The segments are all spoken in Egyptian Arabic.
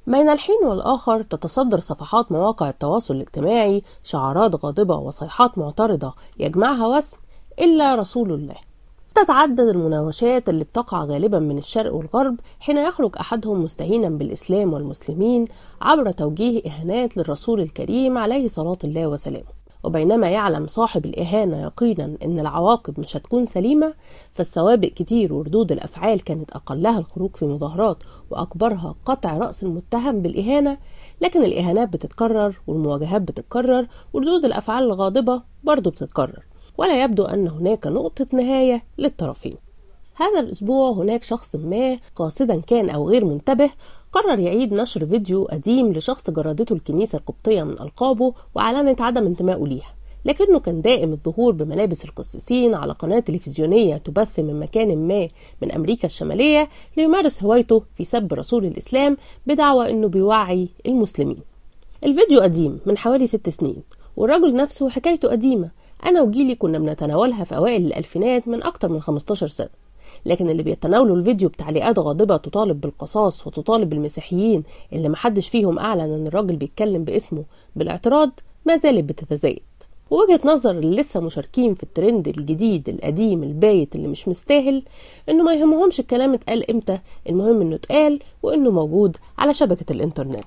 بين الحين والآخر تتصدر صفحات مواقع التواصل الاجتماعي شعارات غاضبة وصيحات معترضة يجمعها وسم إلا رسول الله تتعدد المناوشات اللي بتقع غالبا من الشرق والغرب حين يخرج أحدهم مستهينا بالإسلام والمسلمين عبر توجيه إهانات للرسول الكريم عليه صلاة الله وسلامه وبينما يعلم صاحب الإهانة يقينا أن العواقب مش هتكون سليمة فالسوابق كتير وردود الأفعال كانت أقلها الخروج في مظاهرات وأكبرها قطع رأس المتهم بالإهانة لكن الإهانات بتتكرر والمواجهات بتتكرر وردود الأفعال الغاضبة برضو بتتكرر ولا يبدو أن هناك نقطة نهاية للطرفين هذا الأسبوع هناك شخص ما قاصدا كان أو غير منتبه قرر يعيد نشر فيديو قديم لشخص جردته الكنيسة القبطية من ألقابه وأعلنت عدم انتمائه ليها لكنه كان دائم الظهور بملابس القسيسين على قناة تلفزيونية تبث من مكان ما من أمريكا الشمالية ليمارس هوايته في سب رسول الإسلام بدعوى أنه بيوعي المسلمين الفيديو قديم من حوالي ست سنين والرجل نفسه حكايته قديمة أنا وجيلي كنا بنتناولها في أوائل الألفينات من أكتر من 15 سنة لكن اللي بيتناولوا الفيديو بتعليقات غاضبة تطالب بالقصاص وتطالب بالمسيحيين اللي محدش فيهم أعلن أن الراجل بيتكلم باسمه بالاعتراض ما زالت بتتزايد ووجهة نظر اللي لسه مشاركين في الترند الجديد القديم البايت اللي مش مستاهل انه ما يهمهمش الكلام اتقال امتى المهم انه اتقال وانه موجود على شبكة الانترنت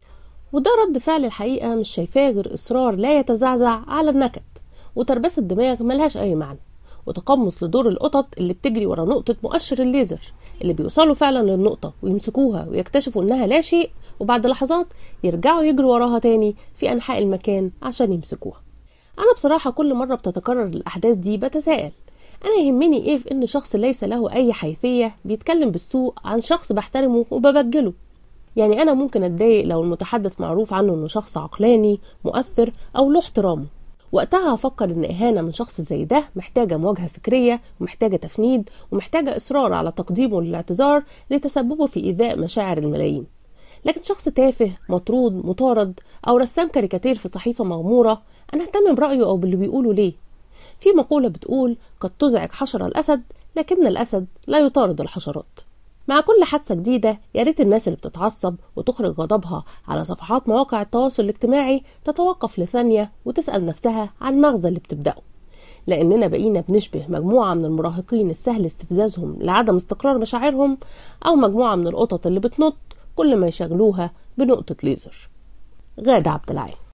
وده رد فعل الحقيقة مش شايفاه غير إصرار لا يتزعزع على النكد وتربسة الدماغ ملهاش أي معنى وتقمص لدور القطط اللي بتجري ورا نقطة مؤشر الليزر اللي بيوصلوا فعلا للنقطة ويمسكوها ويكتشفوا إنها لا شيء وبعد لحظات يرجعوا يجروا وراها تاني في أنحاء المكان عشان يمسكوها أنا بصراحة كل مرة بتتكرر الأحداث دي بتساءل أنا يهمني إيه في إن شخص ليس له أي حيثية بيتكلم بالسوء عن شخص بحترمه وببجله يعني أنا ممكن أتضايق لو المتحدث معروف عنه إنه شخص عقلاني مؤثر أو له احترامه وقتها هفكر ان اهانه من شخص زي ده محتاجه مواجهه فكريه ومحتاجه تفنيد ومحتاجه اصرار على تقديمه للاعتذار لتسببه في ايذاء مشاعر الملايين لكن شخص تافه مطرود مطارد او رسام كاريكاتير في صحيفه مغموره انا اهتم برايه او باللي بيقوله ليه في مقوله بتقول قد تزعج حشر الاسد لكن الاسد لا يطارد الحشرات مع كل حادثة جديدة يا ريت الناس اللي بتتعصب وتخرج غضبها على صفحات مواقع التواصل الاجتماعي تتوقف لثانية وتسأل نفسها عن المغزى اللي بتبدأه لأننا بقينا بنشبه مجموعة من المراهقين السهل استفزازهم لعدم استقرار مشاعرهم أو مجموعة من القطط اللي بتنط كل ما يشغلوها بنقطة ليزر غادة عبد العال